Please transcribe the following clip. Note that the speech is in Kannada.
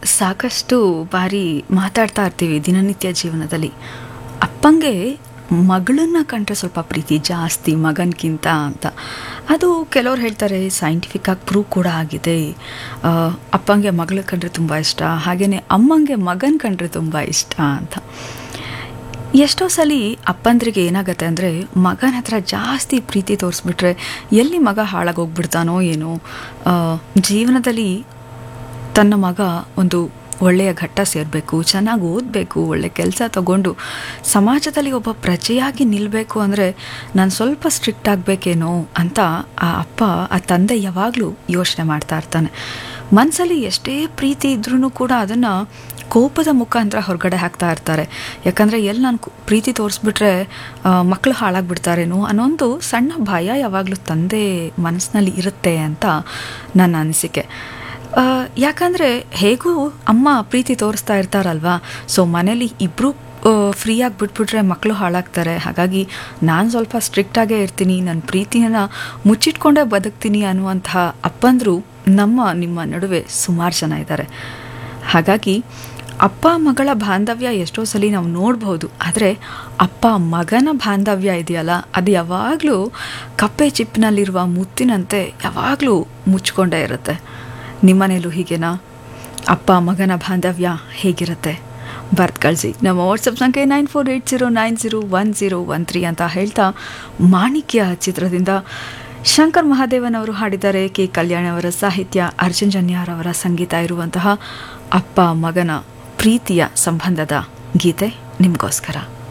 ಸಾಕಷ್ಟು ಬಾರಿ ಮಾತಾಡ್ತಾ ಇರ್ತೀವಿ ದಿನನಿತ್ಯ ಜೀವನದಲ್ಲಿ ಅಪ್ಪಂಗೆ ಮಗಳನ್ನ ಕಂಡ್ರೆ ಸ್ವಲ್ಪ ಪ್ರೀತಿ ಜಾಸ್ತಿ ಮಗನ್ಗಿಂತ ಅಂತ ಅದು ಕೆಲವ್ರು ಹೇಳ್ತಾರೆ ಸೈಂಟಿಫಿಕ್ ಆಗಿ ಪ್ರೂವ್ ಕೂಡ ಆಗಿದೆ ಆ, ಅಪ್ಪಂಗೆ ಮಗಳ ಕಂಡ್ರೆ ತುಂಬ ಇಷ್ಟ ಹಾಗೆಯೇ ಅಮ್ಮಂಗೆ ಮಗನ ಕಂಡ್ರೆ ತುಂಬ ಇಷ್ಟ ಅಂತ ಎಷ್ಟೋ ಸಲ ಅಪ್ಪಂದ್ರಿಗೆ ಏನಾಗತ್ತೆ ಅಂದರೆ ಮಗನ ಹತ್ರ ಜಾಸ್ತಿ ಪ್ರೀತಿ ತೋರಿಸ್ಬಿಟ್ರೆ ಎಲ್ಲಿ ಮಗ ಹಾಳಾಗೋಗ್ಬಿಡ್ತಾನೋ ಏನೋ ಆ, ಜೀವನದಲ್ಲಿ ತನ್ನ ಮಗ ಒಂದು ಒಳ್ಳೆಯ ಘಟ್ಟ ಸೇರಬೇಕು ಚೆನ್ನಾಗಿ ಓದಬೇಕು ಒಳ್ಳೆ ಕೆಲಸ ತಗೊಂಡು ಸಮಾಜದಲ್ಲಿ ಒಬ್ಬ ಪ್ರಜೆಯಾಗಿ ನಿಲ್ಲಬೇಕು ಅಂದರೆ ನಾನು ಸ್ವಲ್ಪ ಸ್ಟ್ರಿಕ್ಟ್ ಆಗಬೇಕೇನೋ ಅಂತ ಆ ಅಪ್ಪ ಆ ತಂದೆ ಯಾವಾಗಲೂ ಯೋಚನೆ ಮಾಡ್ತಾ ಇರ್ತಾನೆ ಮನಸ್ಸಲ್ಲಿ ಎಷ್ಟೇ ಪ್ರೀತಿ ಇದ್ರೂ ಕೂಡ ಅದನ್ನು ಕೋಪದ ಮುಖಾಂತರ ಹೊರಗಡೆ ಹಾಕ್ತಾ ಇರ್ತಾರೆ ಯಾಕಂದರೆ ಎಲ್ಲಿ ನಾನು ಕು- ಪ್ರೀತಿ ತೋರಿಸ್ಬಿಟ್ರೆ ಮಕ್ಕಳು ಹಾಳಾಗ್ಬಿಡ್ತಾರೇನೋ ಅನ್ನೋಂದು ಸಣ್ಣ ಭಯ ಯಾವಾಗಲೂ ತಂದೆ ಮನಸ್ಸಿನಲ್ಲಿ ಇರುತ್ತೆ ಅಂತ ನನ್ನ ಅನಿಸಿಕೆ ಆ, ಯಾಕಂದರೆ ಹೇಗೂ ಅಮ್ಮ ಪ್ರೀತಿ ತೋರಿಸ್ತಾ ಇರ್ತಾರಲ್ವಾ ಸೊ ಮನೇಲಿ ಇಬ್ಬರು ಫ್ರೀಯಾಗಿ ಬಿಟ್ಬಿಟ್ರೆ ಮಕ್ಕಳು ಹಾಳಾಗ್ತಾರೆ ಹಾಗಾಗಿ ನಾನು ಸ್ವಲ್ಪ ಸ್ಟ್ರಿಕ್ಟಾಗೇ ಇರ್ತೀನಿ ನನ್ನ ಪ್ರೀತಿಯನ್ನು ಮುಚ್ಚಿಟ್ಕೊಂಡೇ ಬದುಕ್ತೀನಿ ಅನ್ನುವಂತಹ ಅಪ್ಪಂದರು ನಮ್ಮ ನಿಮ್ಮ ನಡುವೆ ಸುಮಾರು ಜನ ಇದ್ದಾರೆ ಹಾಗಾಗಿ ಅಪ್ಪ ಮಗಳ ಬಾಂಧವ್ಯ ಎಷ್ಟೋ ಸಲ ನಾವು ನೋಡ್ಬೋದು ಆದರೆ ಅಪ್ಪ ಮಗನ ಬಾಂಧವ್ಯ ಇದೆಯಲ್ಲ ಅದು ಯಾವಾಗಲೂ ಕಪ್ಪೆ ಚಿಪ್ಪಿನಲ್ಲಿರುವ ಮುತ್ತಿನಂತೆ ಯಾವಾಗಲೂ ಮುಚ್ಕೊಂಡೇ ಇರುತ್ತೆ ನಿಮ್ಮನೇಲೂ ಹೀಗೇನಾ ಅಪ್ಪ ಮಗನ ಬಾಂಧವ್ಯ ಹೇಗಿರುತ್ತೆ ಬರ್ತ್ ಕಳಿಸಿ ನಮ್ಮ ವಾಟ್ಸಪ್ ಸಂಖ್ಯೆ nine four eight zero nine zero one zero one three ಅಂತ ಹೇಳ್ತಾ ಮಾಣಿಕ್ಯ ಚಿತ್ರದಿಂದ ಶಂಕರ್ ಮಹಾದೇವನ್ ಅವರು ಹಾಡಿದ್ದಾರೆ ಕೆ ಕಲ್ಯಾಣ್ ಅವರ ಸಾಹಿತ್ಯ ಅರ್ಜುನ್ ಜನ್ಯಾರ್ ಅವರ ಸಂಗೀತ ಇರುವಂತಹ ಅಪ್ಪ ಮಗನ ಪ್ರೀತಿಯ ಸಂಬಂಧದ ಗೀತೆ ನಿಮಗೋಸ್ಕರ